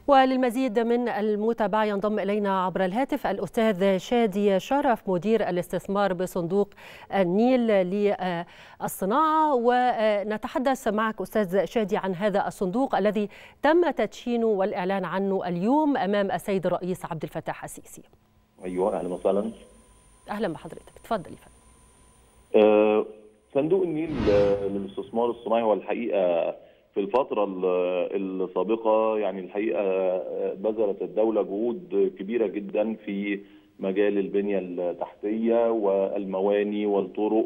وللمزيد من المتابعة ينضم إلينا عبر الهاتف الأستاذ شادي شرف مدير الاستثمار بصندوق النيل للصناعة ونتحدث معك أستاذ شادي عن هذا الصندوق الذي تم تدشينه والإعلان عنه اليوم أمام السيد الرئيس عبد الفتاح السيسي أيوة أهلا وسهلا أهلا بحضرتك تفضل يا أه صندوق النيل للاستثمار الصناعي هو الحقيقة في الفترة السابقة يعني الحقيقة بذلت الدولة جهود كبيرة جدا في مجال البنية التحتية والمواني والطرق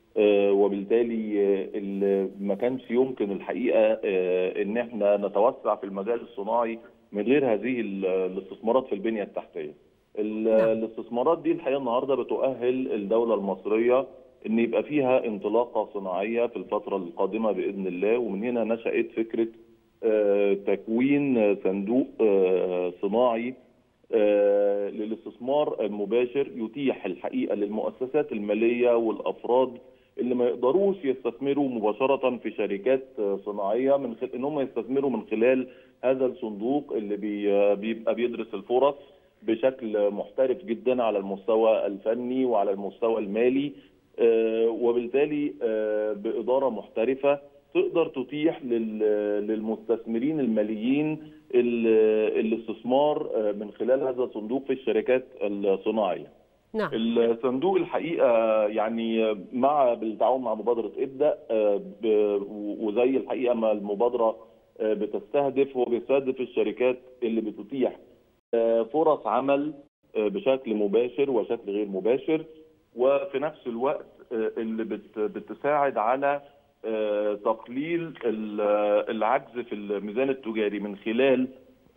وبالتالي ما كانش يمكن الحقيقة ان احنا نتوسع في المجال الصناعي من غير هذه الاستثمارات في البنية التحتية الاستثمارات دي الحقيقة النهاردة بتؤهل الدولة المصرية ان يبقى فيها انطلاقه صناعيه في الفتره القادمه باذن الله ومن هنا نشات فكره تكوين صندوق صناعي للاستثمار المباشر يتيح الحقيقه للمؤسسات الماليه والافراد اللي ما يقدروش يستثمروا مباشره في شركات صناعيه من خلال ان هم يستثمروا من خلال هذا الصندوق اللي بيبقى بيدرس الفرص بشكل محترف جدا على المستوى الفني وعلى المستوى المالي وبالتالي بإدارة محترفة تقدر تتيح للمستثمرين الماليين الاستثمار من خلال هذا الصندوق في الشركات الصناعية نعم. الصندوق الحقيقة يعني مع بالتعاون مع مبادرة ابدأ وزي الحقيقة ما المبادرة بتستهدف هو بيستهدف الشركات اللي بتتيح فرص عمل بشكل مباشر وشكل غير مباشر وفي نفس الوقت اللي بتساعد على تقليل العجز في الميزان التجاري من خلال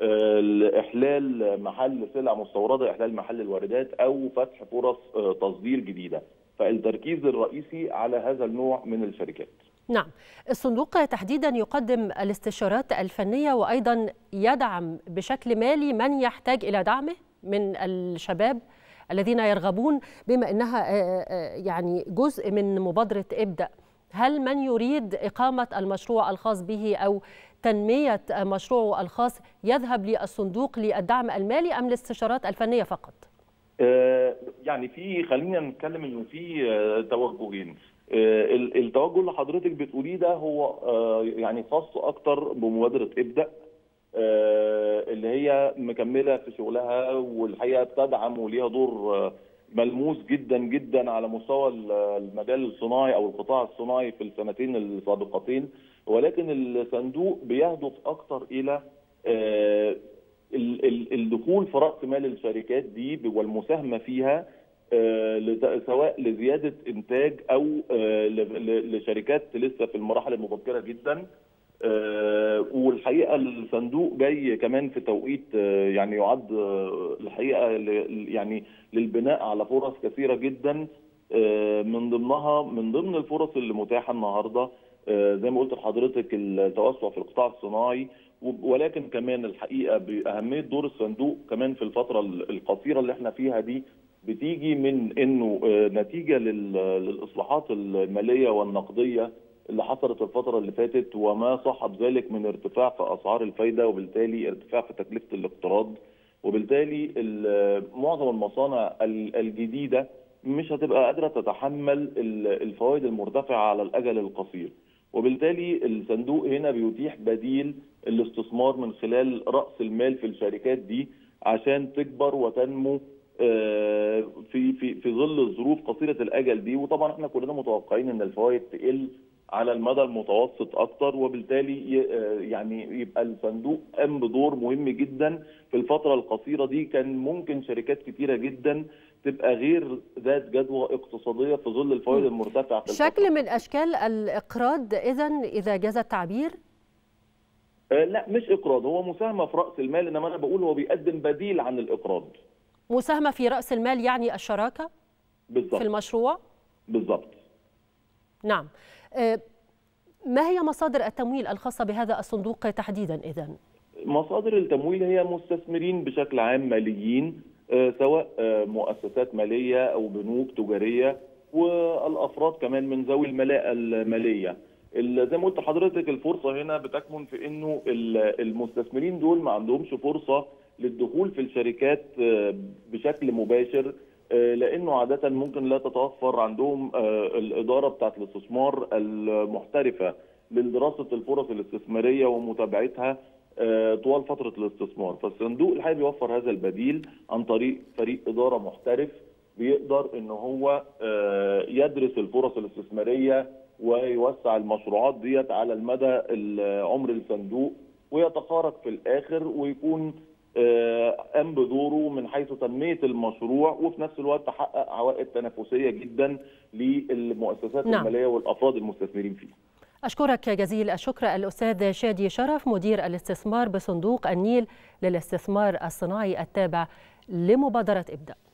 احلال محل سلع مستورده احلال محل الواردات او فتح فرص تصدير جديده فالتركيز الرئيسي على هذا النوع من الشركات نعم الصندوق تحديدا يقدم الاستشارات الفنيه وايضا يدعم بشكل مالي من يحتاج الى دعمه من الشباب الذين يرغبون بما انها يعني جزء من مبادره ابدا هل من يريد اقامه المشروع الخاص به او تنميه مشروعه الخاص يذهب للصندوق للدعم المالي ام الاستشارات الفنيه فقط؟ يعني في خلينا نتكلم انه في توجهين التوجه اللي حضرتك بتقوليه ده هو يعني خاص اكتر بمبادره ابدا اللي هي مكمله في شغلها والحقيقه بتدعم وليها دور ملموس جدا جدا على مستوى المجال الصناعي او القطاع الصناعي في السنتين السابقتين ولكن الصندوق بيهدف اكثر الى الدخول في راس مال الشركات دي والمساهمه فيها سواء لزياده انتاج او لشركات لسه في المراحل المبكره جدا والحقيقه الصندوق جاي كمان في توقيت يعني يعد الحقيقه يعني للبناء على فرص كثيره جدا من ضمنها من ضمن الفرص اللي متاحه النهارده زي ما قلت لحضرتك التوسع في القطاع الصناعي ولكن كمان الحقيقه باهميه دور الصندوق كمان في الفتره القصيره اللي احنا فيها دي بتيجي من انه نتيجه للاصلاحات الماليه والنقديه اللي حصلت الفترة اللي فاتت وما صاحب ذلك من ارتفاع في أسعار الفايدة وبالتالي ارتفاع في تكلفة الاقتراض وبالتالي معظم المصانع الجديدة مش هتبقى قادرة تتحمل الفوائد المرتفعة على الأجل القصير وبالتالي الصندوق هنا بيتيح بديل الاستثمار من خلال رأس المال في الشركات دي عشان تكبر وتنمو في في في ظل الظروف قصيره الاجل دي وطبعا احنا كلنا متوقعين ان الفوائد تقل على المدى المتوسط اكتر وبالتالي يعني يبقى الصندوق قام بدور مهم جدا في الفتره القصيره دي كان ممكن شركات كتيره جدا تبقى غير ذات جدوى اقتصاديه في ظل الفوائد المرتفعه في شكل من اشكال الاقراض اذا اذا جاز التعبير آه لا مش اقراض هو مساهمه في راس المال انما انا بقول هو بيقدم بديل عن الاقراض مساهمه في راس المال يعني الشراكه بالضبط في المشروع بالضبط نعم ما هي مصادر التمويل الخاصة بهذا الصندوق تحديدا إذا؟ مصادر التمويل هي مستثمرين بشكل عام ماليين سواء مؤسسات مالية أو بنوك تجارية والأفراد كمان من ذوي الملاءة المالية زي ما قلت لحضرتك الفرصه هنا بتكمن في انه المستثمرين دول ما عندهمش فرصه للدخول في الشركات بشكل مباشر لانه عاده ممكن لا تتوفر عندهم الاداره بتاعه الاستثمار المحترفه لدراسه الفرص الاستثماريه ومتابعتها طوال فتره الاستثمار فالصندوق الحقيقه بيوفر هذا البديل عن طريق فريق اداره محترف بيقدر ان هو يدرس الفرص الاستثماريه ويوسع المشروعات ديت على المدى عمر الصندوق ويتخارج في الاخر ويكون قام بدوره من حيث تنميه المشروع وفي نفس الوقت تحقق عوائد تنافسيه جدا للمؤسسات نعم. الماليه والافراد المستثمرين فيه. أشكرك جزيل الشكر الأستاذ شادي شرف مدير الاستثمار بصندوق النيل للاستثمار الصناعي التابع لمبادرة إبدأ